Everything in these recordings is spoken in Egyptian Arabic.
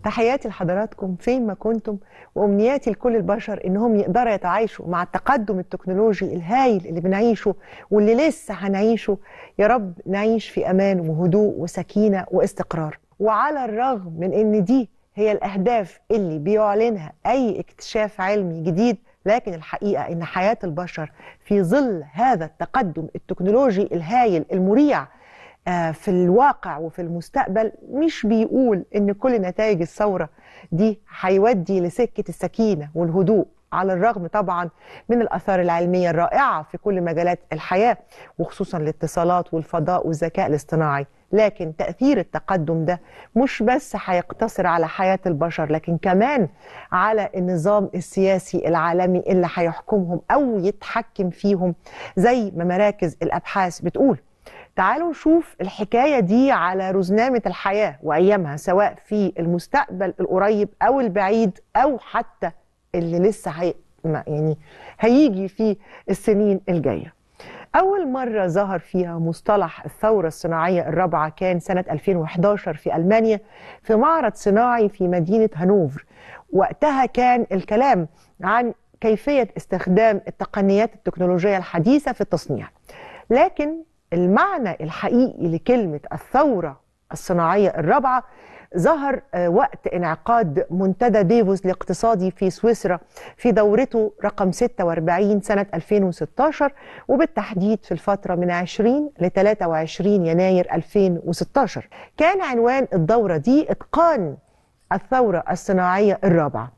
تحياتي لحضراتكم فين ما كنتم وامنياتي لكل البشر انهم يقدروا يتعايشوا مع التقدم التكنولوجي الهائل اللي بنعيشه واللي لسه هنعيشه يا رب نعيش في امان وهدوء وسكينه واستقرار وعلى الرغم من ان دي هي الاهداف اللي بيعلنها اي اكتشاف علمي جديد لكن الحقيقه ان حياه البشر في ظل هذا التقدم التكنولوجي الهائل المريع آه، في الواقع وفي المستقبل مش بيقول ان كل نتائج الثوره دي هيودي لسكه السكينه والهدوء على الرغم طبعا من الاثار العلميه الرائعه في كل مجالات الحياه وخصوصا الاتصالات والفضاء والذكاء الاصطناعي لكن تاثير التقدم ده مش بس هيقتصر على حياه البشر لكن كمان على النظام السياسي العالمي اللي هيحكمهم او يتحكم فيهم زي ما مراكز الابحاث بتقول تعالوا نشوف الحكاية دي على رزنامة الحياة وأيامها سواء في المستقبل القريب أو البعيد أو حتى اللي لسه هي يعني هيجي في السنين الجاية أول مرة ظهر فيها مصطلح الثورة الصناعية الرابعة كان سنة 2011 في ألمانيا في معرض صناعي في مدينة هانوفر وقتها كان الكلام عن كيفية استخدام التقنيات التكنولوجية الحديثة في التصنيع لكن المعنى الحقيقي لكلمة الثورة الصناعية الرابعة ظهر آه، وقت انعقاد منتدى ديفوس الاقتصادي في سويسرا في دورته رقم 46 سنة 2016 وبالتحديد في الفترة من 20 ل 23 يناير 2016 كان عنوان الدورة دي إتقان الثورة الصناعية الرابعة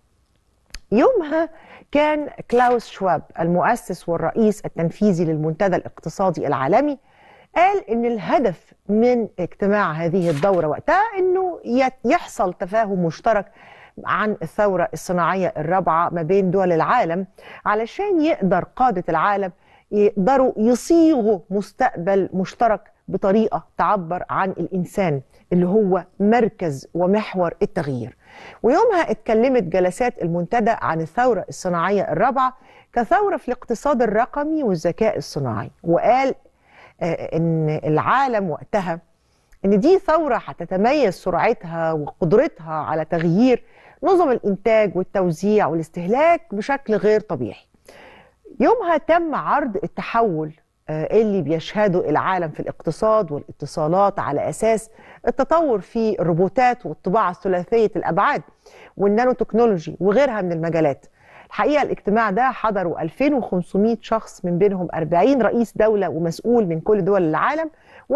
يومها كان كلاوس شواب المؤسس والرئيس التنفيذي للمنتدى الاقتصادي العالمي قال ان الهدف من اجتماع هذه الدوره وقتها انه يت- يحصل تفاهم مشترك عن الثوره الصناعيه الرابعه ما بين دول العالم علشان يقدر قاده العالم يقدروا يصيغوا مستقبل مشترك بطريقه تعبر عن الانسان اللي هو مركز ومحور التغيير. ويومها اتكلمت جلسات المنتدى عن الثوره الصناعيه الرابعه كثوره في الاقتصاد الرقمي والذكاء الصناعي وقال آه، ان العالم وقتها ان دي ثوره هتتميز سرعتها وقدرتها على تغيير نظم الانتاج والتوزيع والاستهلاك بشكل غير طبيعي. يومها تم عرض التحول آه، اللي بيشهده العالم في الاقتصاد والاتصالات على اساس التطور في الروبوتات والطباعه الثلاثيه الابعاد والنانو تكنولوجي وغيرها من المجالات. الحقيقه الاجتماع ده حضروا 2500 شخص من بينهم 40 رئيس دوله ومسؤول من كل دول العالم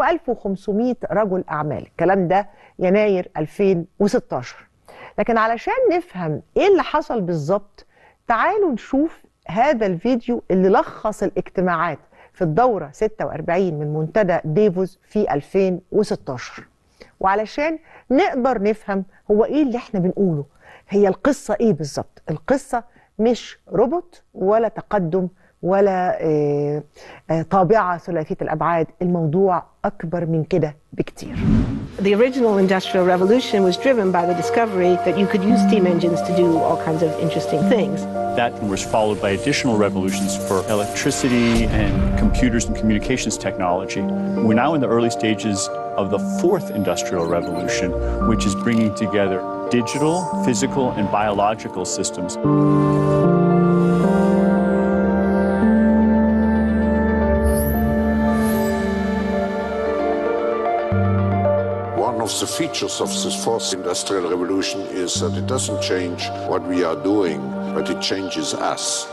و1500 رجل اعمال الكلام ده يناير 2016 لكن علشان نفهم ايه اللي حصل بالظبط تعالوا نشوف هذا الفيديو اللي لخص الاجتماعات في الدورة 46 من منتدى ديفوس في 2016 وعلشان نقدر نفهم هو ايه اللي احنا بنقوله هي القصة ايه بالظبط القصة مش روبوت ولا تقدم ولا آه، آه، طابعة ثلاثية الأبعاد الموضوع أكبر من كده بكتير The original Industrial Revolution was driven by the discovery that you could use steam engines to do all kinds of interesting things. That was followed by additional revolutions for electricity and computers and communications technology. We're now in the early stages of the fourth industrial revolution, which is bringing together digital, physical, and biological systems. One of the features of this fourth industrial revolution is that it doesn't change what we are doing, but it changes us.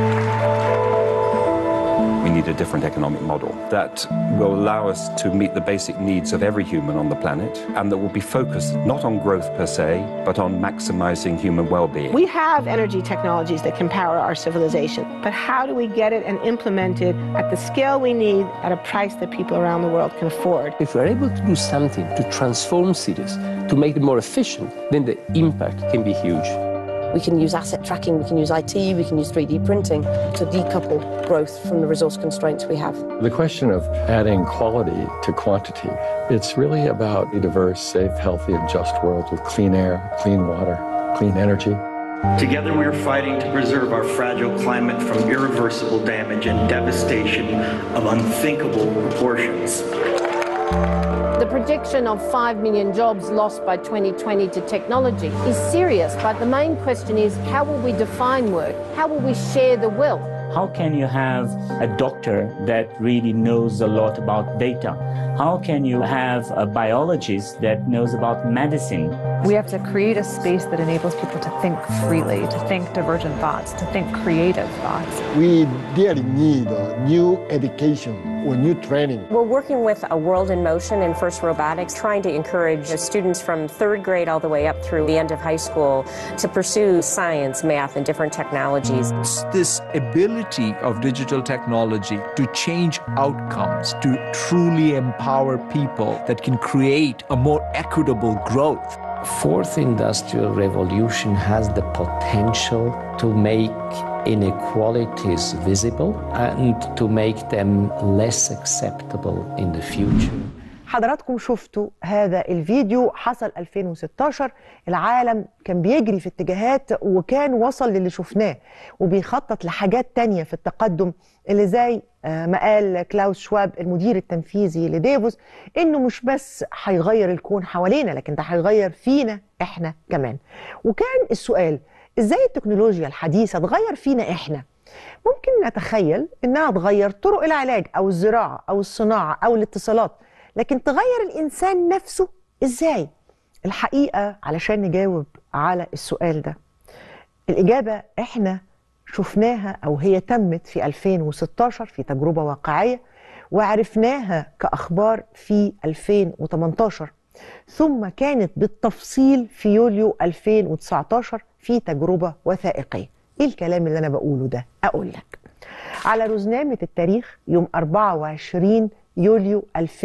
We need a different economic model that will allow us to meet the basic needs of every human on the planet and that will be focused not on growth per se, but on maximizing human well being. We have energy technologies that can power our civilization, but how do we get it and implement it at the scale we need at a price that people around the world can afford? If we're able to do something to transform cities, to make them more efficient, then the impact can be huge. We can use asset tracking, we can use IT, we can use 3D printing to decouple growth from the resource constraints we have. The question of adding quality to quantity, it's really about a diverse, safe, healthy, and just world with clean air, clean water, clean energy. Together, we are fighting to preserve our fragile climate from irreversible damage and devastation of unthinkable proportions. The prediction of 5 million jobs lost by 2020 to technology is serious, but the main question is how will we define work? How will we share the wealth? How can you have a doctor that really knows a lot about data? How can you have a biologist that knows about medicine? We have to create a space that enables people to think freely, to think divergent thoughts, to think creative thoughts. We really need uh, new education or new training. We're working with a World in Motion and First Robotics, trying to encourage students from third grade all the way up through the end of high school to pursue science, math, and different technologies. It's this ability of digital technology to change outcomes, to truly empower people that can create a more equitable growth. Fourth industrial revolution has the potential to make inequalities visible and to make them less acceptable in the future. حضراتكم شفتوا هذا الفيديو حصل 2016 العالم كان بيجري في اتجاهات وكان وصل للي شفناه وبيخطط لحاجات تانية في التقدم اللي زي ما قال كلاوس شواب المدير التنفيذي لديفوس انه مش بس هيغير الكون حوالينا لكن ده هيغير فينا احنا كمان وكان السؤال ازاي التكنولوجيا الحديثه تغير فينا احنا ممكن نتخيل انها تغير طرق العلاج او الزراعه او الصناعه او الاتصالات لكن تغير الانسان نفسه ازاي الحقيقه علشان نجاوب على السؤال ده الاجابه احنا شفناها او هي تمت في 2016 في تجربه واقعيه وعرفناها كاخبار في 2018 ثم كانت بالتفصيل في يوليو 2019 في تجربه وثائقيه ايه الكلام اللي انا بقوله ده اقول لك على رزنامه التاريخ يوم 24 يوليو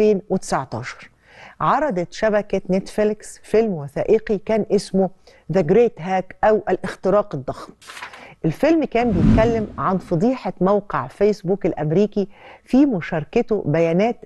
2019 عرضت شبكة نتفليكس فيلم وثائقي كان اسمه ذا جريت هاك أو الاختراق الضخم الفيلم كان بيتكلم عن فضيحة موقع فيسبوك الأمريكي في مشاركته بيانات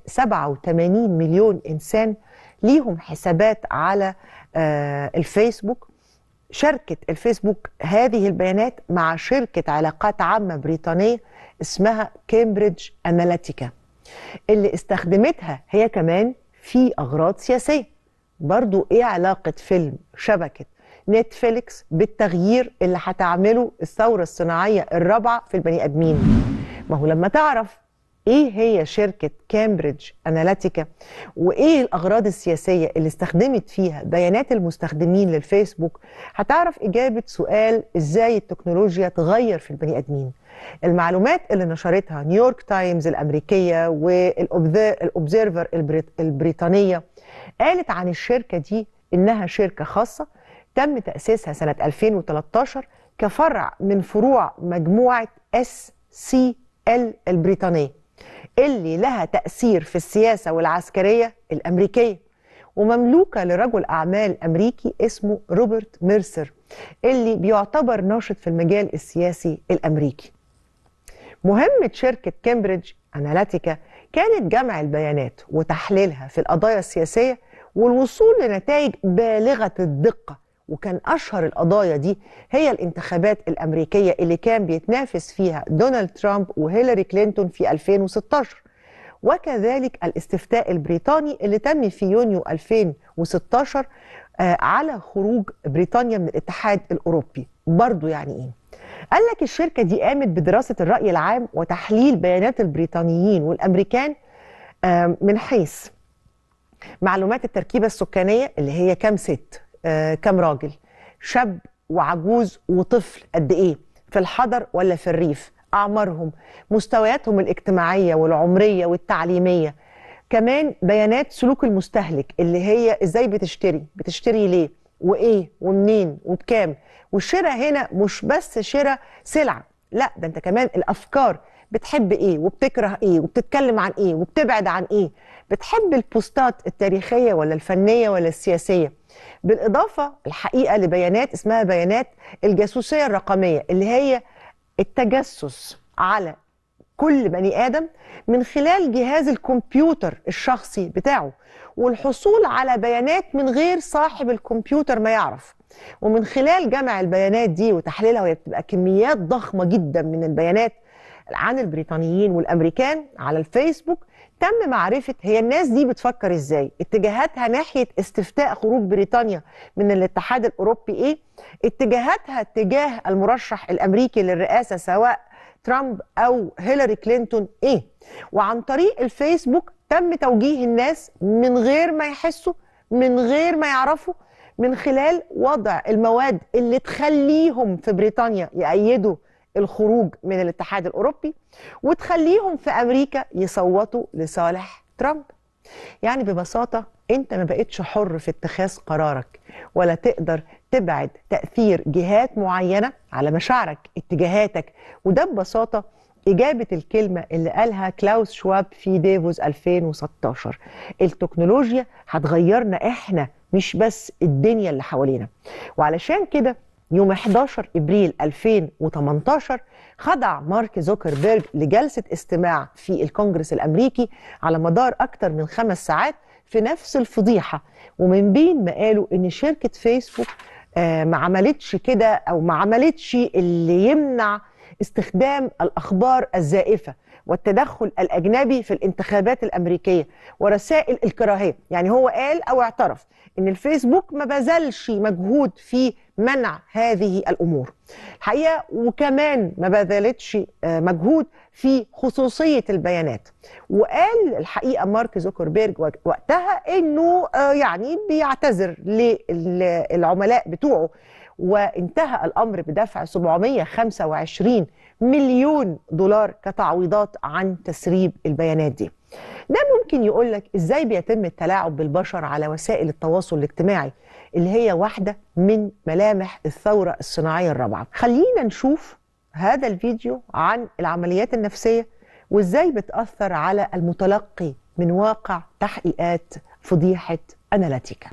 87 مليون إنسان ليهم حسابات على آه الفيسبوك شاركت الفيسبوك هذه البيانات مع شركة علاقات عامة بريطانية اسمها كامبريدج أناليتيكا اللي استخدمتها هي كمان في أغراض سياسية برضو إيه علاقة فيلم شبكة نتفليكس بالتغيير اللي هتعمله الثورة الصناعية الرابعة في البني آدمين ما هو لما تعرف ايه هي شركة كامبريدج اناليتيكا وايه الاغراض السياسية اللي استخدمت فيها بيانات المستخدمين للفيسبوك هتعرف اجابة سؤال ازاي التكنولوجيا تغير في البني ادمين المعلومات اللي نشرتها نيويورك تايمز الامريكية والاوبزيرفر البريطانية قالت عن الشركة دي انها شركة خاصة تم تأسيسها سنة 2013 كفرع من فروع مجموعة اس سي ال البريطانية اللي لها تأثير في السياسة والعسكرية الأمريكية ومملوكة لرجل أعمال أمريكي اسمه روبرت ميرسر اللي بيعتبر ناشط في المجال السياسي الأمريكي مهمة شركة كامبريدج أناليتيكا كانت جمع البيانات وتحليلها في القضايا السياسية والوصول لنتائج بالغة الدقة وكان أشهر القضايا دي هي الانتخابات الأمريكية اللي كان بيتنافس فيها دونالد ترامب وهيلاري كلينتون في 2016 وكذلك الاستفتاء البريطاني اللي تم في يونيو 2016 على خروج بريطانيا من الاتحاد الأوروبي برضو يعني إيه؟ قال لك الشركة دي قامت بدراسة الرأي العام وتحليل بيانات البريطانيين والأمريكان من حيث معلومات التركيبة السكانية اللي هي كام ست آه كام راجل شاب وعجوز وطفل قد ايه في الحضر ولا في الريف اعمارهم مستوياتهم الاجتماعيه والعمريه والتعليميه كمان بيانات سلوك المستهلك اللي هي ازاي بتشتري بتشتري ليه وايه ومنين وبكام والشراء هنا مش بس شراء سلعه لا ده انت كمان الافكار بتحب ايه وبتكره ايه وبتتكلم عن ايه وبتبعد عن ايه بتحب البوستات التاريخيه ولا الفنيه ولا السياسيه بالإضافة الحقيقة لبيانات اسمها بيانات الجاسوسية الرقمية اللي هي التجسس على كل بني آدم من خلال جهاز الكمبيوتر الشخصي بتاعه والحصول على بيانات من غير صاحب الكمبيوتر ما يعرف ومن خلال جمع البيانات دي وتحليلها وهي بتبقى كميات ضخمة جدا من البيانات عن البريطانيين والأمريكان على الفيسبوك تم معرفة هي الناس دي بتفكر ازاي اتجاهاتها ناحية استفتاء خروج بريطانيا من الاتحاد الأوروبي ايه اتجاهاتها تجاه المرشح الأمريكي للرئاسة سواء ترامب أو هيلاري كلينتون ايه وعن طريق الفيسبوك تم توجيه الناس من غير ما يحسوا من غير ما يعرفوا من خلال وضع المواد اللي تخليهم في بريطانيا يأيدوا الخروج من الاتحاد الأوروبي وتخليهم في أمريكا يصوتوا لصالح ترامب يعني ببساطة أنت ما بقتش حر في اتخاذ قرارك ولا تقدر تبعد تأثير جهات معينة على مشاعرك اتجاهاتك وده ببساطة إجابة الكلمة اللي قالها كلاوس شواب في ديفوز 2016 التكنولوجيا هتغيرنا إحنا مش بس الدنيا اللي حوالينا وعلشان كده يوم 11 ابريل 2018 خضع مارك زوكربيرج لجلسه استماع في الكونجرس الامريكي على مدار اكثر من خمس ساعات في نفس الفضيحه ومن بين ما قالوا ان شركه فيسبوك آه ما عملتش كده او ما عملتش اللي يمنع استخدام الاخبار الزائفه والتدخل الاجنبي في الانتخابات الامريكيه ورسائل الكراهيه يعني هو قال او اعترف ان الفيسبوك ما بذلش مجهود في منع هذه الامور الحقيقه وكمان ما بذلتش مجهود في خصوصيه البيانات وقال الحقيقه مارك زوكربيرج وقتها انه يعني بيعتذر للعملاء بتوعه وانتهى الامر بدفع 725 مليون دولار كتعويضات عن تسريب البيانات دي ده ممكن يقول لك ازاي بيتم التلاعب بالبشر على وسائل التواصل الاجتماعي اللي هي واحدة من ملامح الثورة الصناعية الرابعة خلينا نشوف هذا الفيديو عن العمليات النفسية وازاي بتأثر على المتلقي من واقع تحقيقات فضيحة أناليتيكا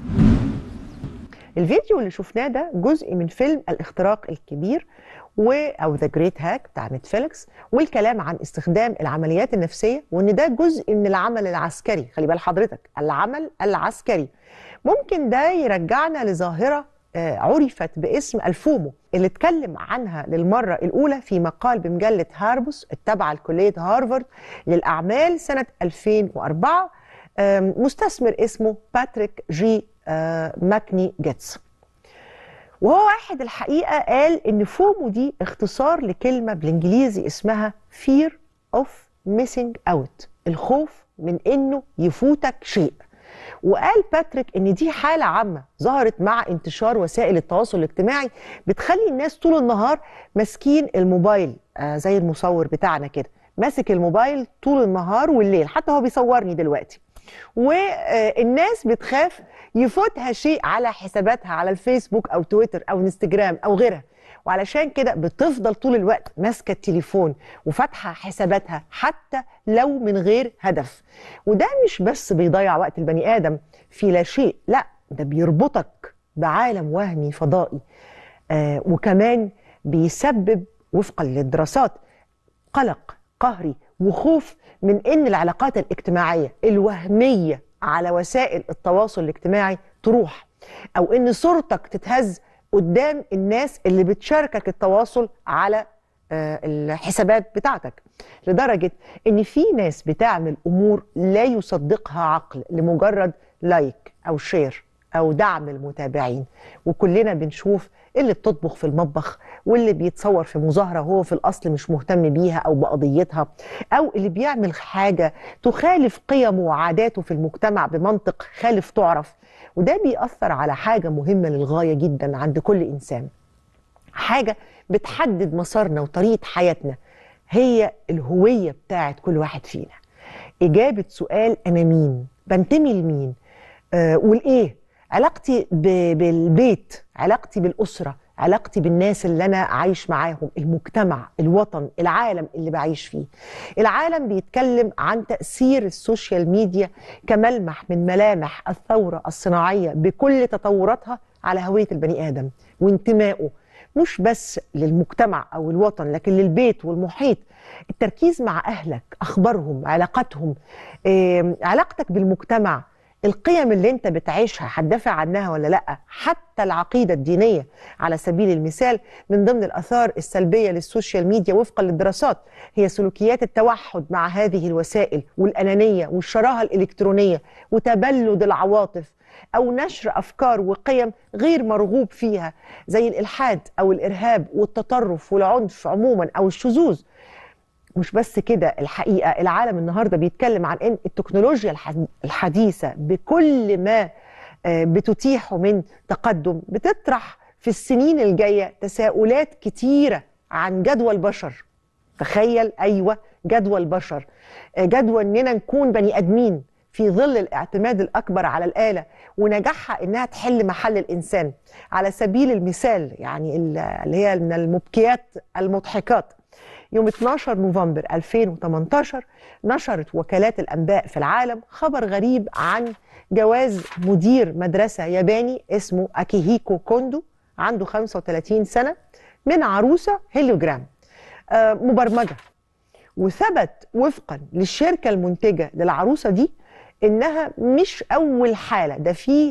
الفيديو اللي شفناه ده جزء من فيلم الاختراق الكبير و او ذا جريت هاك بتاع نتفليكس والكلام عن استخدام العمليات النفسيه وان ده جزء من العمل العسكري خلي بال حضرتك العمل العسكري ممكن ده يرجعنا لظاهره عرفت باسم الفومو اللي اتكلم عنها للمرة الأولى في مقال بمجلة هاربوس التابعة لكلية هارفارد للأعمال سنة 2004 مستثمر اسمه باتريك جي ماكني جيتس وهو واحد الحقيقة قال إن فومو دي اختصار لكلمة بالإنجليزي اسمها fear of missing out الخوف من إنه يفوتك شيء وقال باتريك ان دي حاله عامه ظهرت مع انتشار وسائل التواصل الاجتماعي بتخلي الناس طول النهار ماسكين الموبايل آه زي المصور بتاعنا كده ماسك الموبايل طول النهار والليل حتى هو بيصورني دلوقتي والناس بتخاف يفوتها شيء على حساباتها على الفيسبوك او تويتر او انستجرام او غيرها وعلشان كده بتفضل طول الوقت ماسكه التليفون وفاتحه حساباتها حتى لو من غير هدف وده مش بس بيضيع وقت البني ادم في لا شيء لا ده بيربطك بعالم وهمي فضائي آه وكمان بيسبب وفقا للدراسات قلق قهري وخوف من ان العلاقات الاجتماعيه الوهميه على وسائل التواصل الاجتماعي تروح او ان صورتك تتهز قدام الناس اللي بتشاركك التواصل على الحسابات بتاعتك لدرجة ان في ناس بتعمل امور لا يصدقها عقل لمجرد لايك او شير او دعم المتابعين وكلنا بنشوف اللي بتطبخ في المطبخ واللي بيتصور في مظاهرة هو في الأصل مش مهتم بيها أو بقضيتها أو اللي بيعمل حاجة تخالف قيمه وعاداته في المجتمع بمنطق خالف تعرف وده بيأثر على حاجة مهمة للغاية جدا عند كل إنسان حاجة بتحدد مسارنا وطريقة حياتنا هي الهوية بتاعت كل واحد فينا إجابة سؤال أنا مين بنتمي لمين آه والإيه علاقتي بالبيت علاقتي بالأسرة علاقتي بالناس اللي أنا عايش معاهم المجتمع الوطن العالم اللي بعيش فيه العالم بيتكلم عن تأثير السوشيال ميديا كملمح من ملامح الثورة الصناعية بكل تطوراتها على هوية البني آدم وانتمائه مش بس للمجتمع أو الوطن لكن للبيت والمحيط التركيز مع أهلك أخبارهم علاقاتهم إيه، علاقتك بالمجتمع القيم اللي انت بتعيشها هتدافع عنها ولا لا حتى العقيده الدينيه على سبيل المثال من ضمن الاثار السلبيه للسوشيال ميديا وفقا للدراسات هي سلوكيات التوحد مع هذه الوسائل والانانيه والشراهه الالكترونيه وتبلد العواطف او نشر افكار وقيم غير مرغوب فيها زي الالحاد او الارهاب والتطرف والعنف عموما او الشذوذ مش بس كده الحقيقه العالم النهارده بيتكلم عن ان التكنولوجيا الحد- الحديثه بكل ما آه، بتتيحه من تقدم بتطرح في السنين الجايه تساؤلات كتيره عن جدوى البشر تخيل ايوه جدوى البشر آه، جدوى اننا نكون بني ادمين في ظل الاعتماد الاكبر على الاله ونجاحها انها تحل محل الانسان على سبيل المثال يعني ال- اللي هي من المبكيات المضحكات يوم 12 نوفمبر 2018 نشرت وكالات الانباء في العالم خبر غريب عن جواز مدير مدرسه ياباني اسمه اكيهيكو كوندو عنده 35 سنه من عروسه هيليوجرام آه، مبرمجه وثبت وفقا للشركه المنتجه للعروسه دي انها مش اول حاله ده في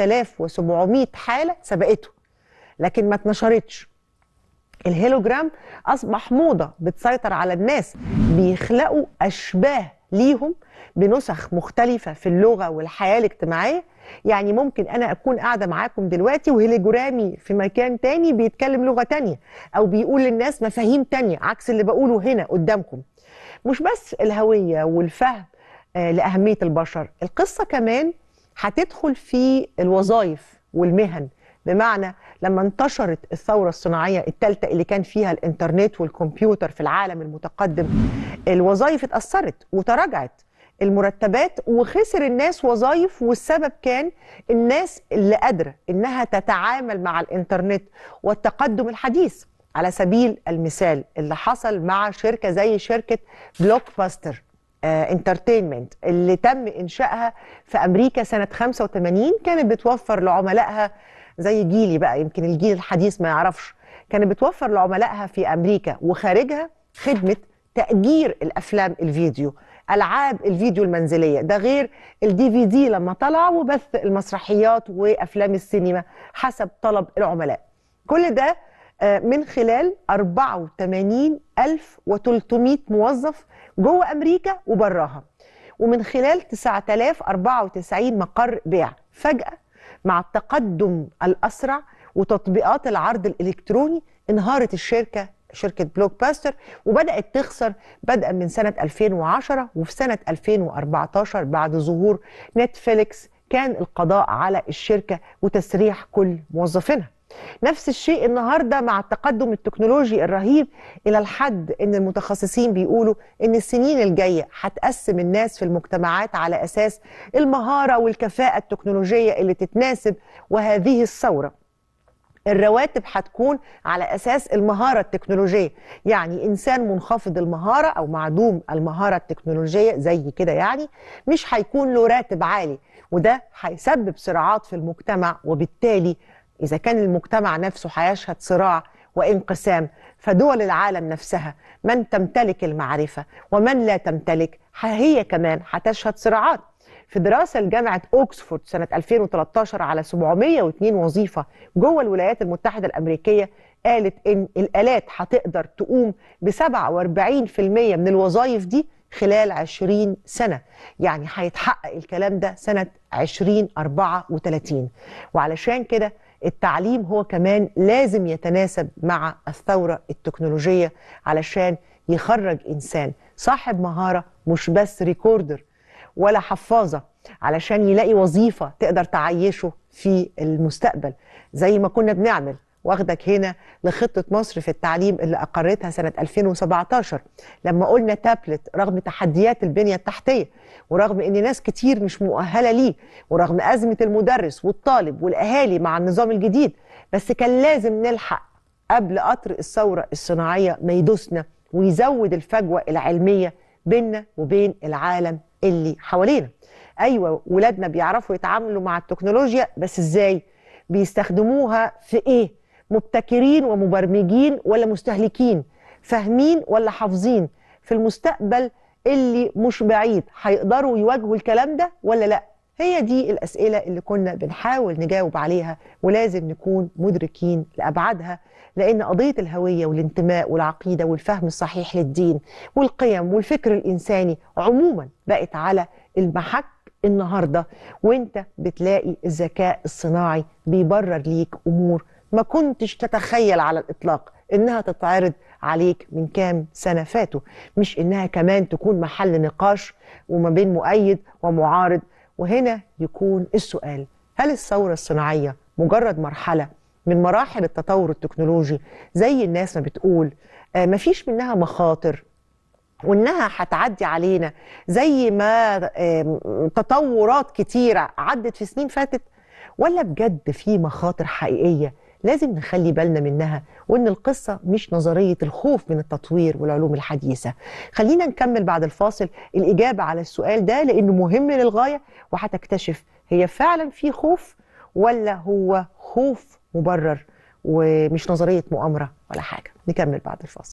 3700 حاله سبقته لكن ما اتنشرتش الهيلوجرام اصبح موضه بتسيطر على الناس بيخلقوا اشباه ليهم بنسخ مختلفه في اللغه والحياه الاجتماعيه يعني ممكن انا اكون قاعده معاكم دلوقتي وهيلوجرامي في مكان تاني بيتكلم لغه تانية او بيقول للناس مفاهيم تانية عكس اللي بقوله هنا قدامكم مش بس الهويه والفهم آه، لاهميه البشر القصه كمان هتدخل في الوظائف والمهن بمعنى لما انتشرت الثورة الصناعية الثالثة اللي كان فيها الإنترنت والكمبيوتر في العالم المتقدم الوظائف اتأثرت وتراجعت المرتبات وخسر الناس وظائف والسبب كان الناس اللي قادرة إنها تتعامل مع الإنترنت والتقدم الحديث على سبيل المثال اللي حصل مع شركة زي شركة بلوك باستر انترتينمنت اللي تم انشائها في امريكا سنه 85 كانت بتوفر لعملائها زي جيلي بقى يمكن الجيل الحديث ما يعرفش كانت بتوفر لعملائها في امريكا وخارجها خدمه تاجير الافلام الفيديو العاب الفيديو المنزليه ده غير الدي في دي لما طلع وبث المسرحيات وافلام السينما حسب طلب العملاء كل ده آه، من خلال 84300 موظف جوه امريكا وبراها ومن خلال 9094 مقر بيع فجاه مع التقدم الاسرع وتطبيقات العرض الالكتروني انهارت الشركه شركه بلوك باستر وبدات تخسر بدءا من سنه 2010 وفي سنه 2014 بعد ظهور نتفليكس كان القضاء على الشركه وتسريح كل موظفينها نفس الشيء النهارده مع التقدم التكنولوجي الرهيب الى الحد ان المتخصصين بيقولوا ان السنين الجايه هتقسم الناس في المجتمعات على اساس المهاره والكفاءه التكنولوجيه اللي تتناسب وهذه الثوره الرواتب هتكون على اساس المهاره التكنولوجيه يعني انسان منخفض المهاره او معدوم المهاره التكنولوجيه زي كده يعني مش هيكون له راتب عالي وده هيسبب صراعات في المجتمع وبالتالي اذا كان المجتمع نفسه هيشهد صراع وانقسام فدول العالم نفسها من تمتلك المعرفه ومن لا تمتلك هي كمان هتشهد صراعات في دراسة لجامعة أوكسفورد سنة 2013 على 702 وظيفة جوه الولايات المتحدة الأمريكية قالت إن الآلات هتقدر تقوم ب 47% من الوظائف دي خلال 20 سنة يعني هيتحقق الكلام ده سنة 2034 وعلشان كده التعليم هو كمان لازم يتناسب مع الثورة التكنولوجية علشان يخرج إنسان صاحب مهارة مش بس ريكوردر ولا حفاظة علشان يلاقي وظيفة تقدر تعيشه في المستقبل زي ما كنا بنعمل واخدك هنا لخطة مصر في التعليم اللي أقرتها سنة 2017 لما قلنا تابلت رغم تحديات البنية التحتية ورغم أن ناس كتير مش مؤهلة ليه ورغم أزمة المدرس والطالب والأهالي مع النظام الجديد بس كان لازم نلحق قبل قطر الثورة الصناعية ما يدوسنا ويزود الفجوة العلمية بيننا وبين العالم اللي حوالينا ايوه ولادنا بيعرفوا يتعاملوا مع التكنولوجيا بس ازاي بيستخدموها في ايه مبتكرين ومبرمجين ولا مستهلكين فاهمين ولا حافظين في المستقبل اللي مش بعيد هيقدروا يواجهوا الكلام ده ولا لا هي دي الأسئلة اللي كنا بنحاول نجاوب عليها ولازم نكون مدركين لأبعادها لأن قضية الهوية والانتماء والعقيدة والفهم الصحيح للدين والقيم والفكر الإنساني عموما بقت على المحك النهاردة وانت بتلاقي الذكاء الصناعي بيبرر ليك أمور ما كنتش تتخيل على الإطلاق إنها تتعرض عليك من كام سنة فاتوا مش إنها كمان تكون محل نقاش وما بين مؤيد ومعارض وهنا يكون السؤال هل الثورة الصناعية مجرد مرحلة من مراحل التطور التكنولوجي زي الناس ما بتقول آه مفيش منها مخاطر وانها هتعدي علينا زي ما آم، تطورات كتيره عدت في سنين فاتت ولا بجد في مخاطر حقيقيه لازم نخلي بالنا منها وان القصه مش نظريه الخوف من التطوير والعلوم الحديثه خلينا نكمل بعد الفاصل الاجابه على السؤال ده لانه مهم للغايه وهتكتشف هي فعلا في خوف ولا هو خوف مبرر ومش نظريه مؤامره ولا حاجه نكمل بعد الفاصل